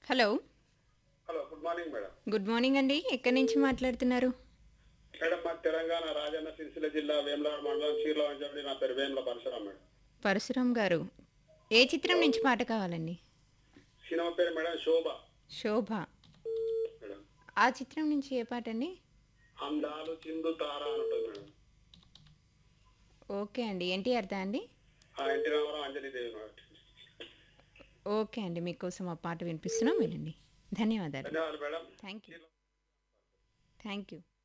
hello hello good morning madam good morning అండి ఎక్కడి నుంచి మాట్లాడుతున్నారు మేడం మా తెలంగాణ రాజన్న సిరిసిల్ల జిల్లా వేములవాడ మండలం చీర్ల వంచబడి నా పేరు వేముల పరశురాం మేడం పరశురామ్ గారు ఏ చిత్రం నుంచి పాట కావాలండి సినిమా పేరు మేడం శోభ శోభ మేడం ఆ చిత్రం నుంచి ఏ పాట అండి అందాలు చిందు తార అని ఉంటుంది మేడం ఓకే అండి ఎన్టీఆర్ దా అండి ఆ ఎన్టీ రామారావు అంజలిదేవి మేడం ఓకే అండి మీకోసం ఆ పాట వినిపిస్తున్నాం వినండి ధన్యవాదాలు ధన్యవాదాలు madam thank you thank you